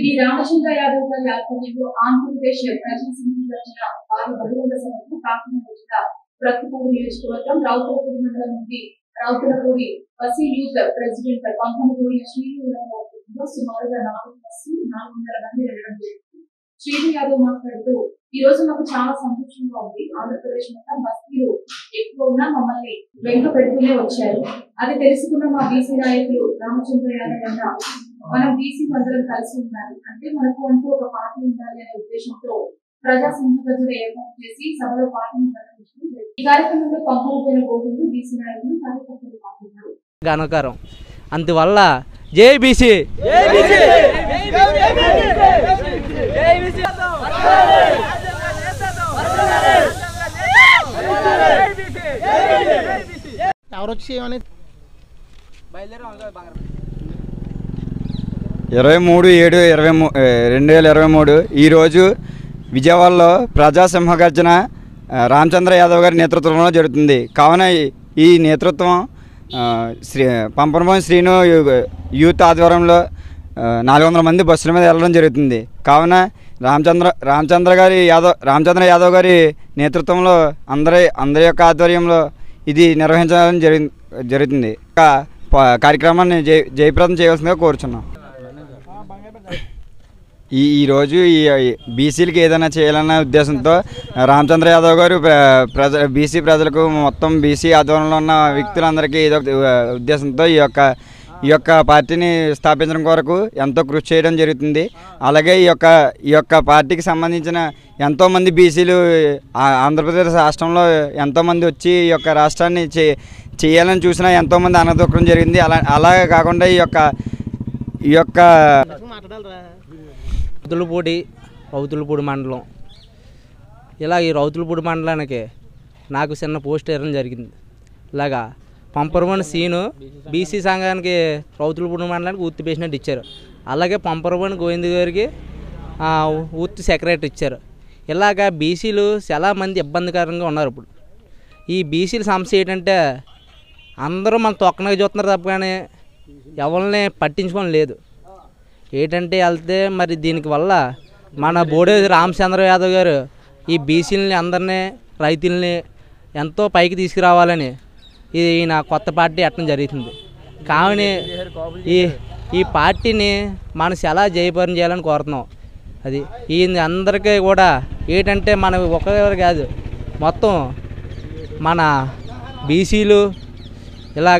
శ్రీ రామచంద్ర యాదవ్ గారి ఆధ్వర్యంలో ఆంధ్రప్రదేశ్ ప్రజా సంఘటన వారి బహిరంగ సభకు కాకినాడ జిల్లా ప్రతిపూడి నియోజకవర్గం రావుతలపూడి మండలం నుండి రావుతలపూడి వసీ యూత్ ప్రెసిడెంట్ పంపనపూడి శ్రీనివాసరావు ఆధ్వర్యంలో సుమారుగా నాలుగు బస్సులు నాలుగు వందల మంది వెళ్ళడం జరిగింది శ్రీను యాదవ్ మాట్లాడుతూ ఈ రోజు మాకు చాలా సంతోషంగా ఉంది ఆంధ్రప్రదేశ్ మొత్తం బస్తీలు ఎక్కువ ఉన్నా మమ్మల్ని వెంక పెడుతూనే వచ్చారు అది తెలుసుకున్న మా బీసీ నాయకులు రామచంద్ర యాదవ్ అన్న మనం బీసీ అందరం కలిసి ఉండాలి అంటే మనకు అంటూ ఒక పార్టీ ఉండాలి అనే ఉద్దేశంతో ప్రజా సంఘ ప్రజలు ఏర్పాటు చేసి సభలో పార్టీని ప్రకటించడం జరిగింది. ఈ కార్యక్రమంలో పంపకపోయిన గోవిందు బీసీ నాయకులు కార్యకర్తలు పాల్గొన్నారు గణకారం అందువల్ల జేబీసీ ఎవరు వచ్చి ఏమని ఇరవై మూడు ఏడు ఇరవై మూ ఏ, రెండు వేల ఇరవై మూడు ఈరోజు విజయవాడలో ప్రజా సింహగర్జన ఆ, రామచంద్ర యాదవ్ గారి నేతృత్వంలో జరుగుతుంది కావున ఈ- ఈ నేతృత్వం ఆ, శ్రీ పంపనపోయిన శ్రీను యూ- యూత్ ఆధ్వర్యంలో ఆ, నాలుగు వందల మంది బస్సుల మీద వెళ్ళడం జరుగుతుంది కావున రామచంద్ర రామచంద్ర గారి యాదవ్ రామచంద్ర యాదవ్ గారి నేతృత్వంలో అందరి అందరి యొక్క ఆధ్వర్యంలో ఇది నిర్వహించడం జరి జరుగుతుంది ఇంకా ప- కార్యక్రమాన్ని జయ జయప్రదం చేయవలసిందిగా కోరుచున్నాం ఈ ఈరోజు ఈ బీసీలకి ఏదైనా చేయాలన్న ఉద్దేశంతో రామచంద్ర యాదవ్ గారు ప్ర- ప్రజ బీసీ ప్రజలకు మొత్తం బీసీ ఆధ్వర్యంలో ఉన్న వ్యక్తులందరికీ ఏదో ఒక ఉద్దేశంతో ఈ యొక్క ఈ యొక్క పార్టీని స్థాపించడం కొరకు ఎంతో కృషి చేయడం జరుగుతుంది అలాగే ఈ యొక్క ఈ యొక్క పార్టీకి సంబంధించిన ఎంతోమంది బీసీలు ఆ- ఆంధ్రప్రదేశ్ రాష్ట్రంలో ఎంతోమంది వచ్చి ఈ యొక్క రాష్ట్రాన్ని చే చేయాలని చూసినా ఎంతోమంది అనదొక్కడం జరిగింది అలా అలాగే కాకుండా ఈ యొక్క ఈ యొక్క మాట్లాడాలరా రౌతులపూడి రౌతులపూడి మండలం ఇలా ఈ రౌతులపూడి మండలానికి నాకు చిన్న పోస్ట్ ఇవ్వడం జరిగింది ఇలాగా పంపరమని సీను బీసీ సంఘానికి రౌతులపూడి మండలానికి ఊర్తి పేసినట్టు ఇచ్చారు అలాగే పంపరమని గోవింద్ గారికి ఆ, ఊర్తి సెక్రటరీ ఇచ్చారు ఇలాగా బీసీలు చాలా మంది ఇబ్బందికరంగా ఉన్నారు ఇప్పుడు ఈ బీసీల సమస్య ఏంటంటే అందరూ మన తొక్కనగా చూస్తున్నారు తప్ప కానీ ఎవరిని పట్టించుకోవడం లేదు ఏంటంటే వెళ్తే మరి దీనికి వల్ల మన బోడే రామచంద్ర యాదవ్ గారు ఈ బీసీలని అందరినీ రైతుల్ని ఎంతో పైకి తీసుకురావాలని ఇది ఈయన కొత్త పార్టీ ఎట్టడం జరుగుతుంది కావున ఈ ఈ పార్టీని మనం చాలా జయపరం చేయాలని కోరుతున్నాం అది ఈ అందరికీ కూడా ఏంటంటే మన ఒకరు కాదు మొత్తం మన బీసీలు ఇలా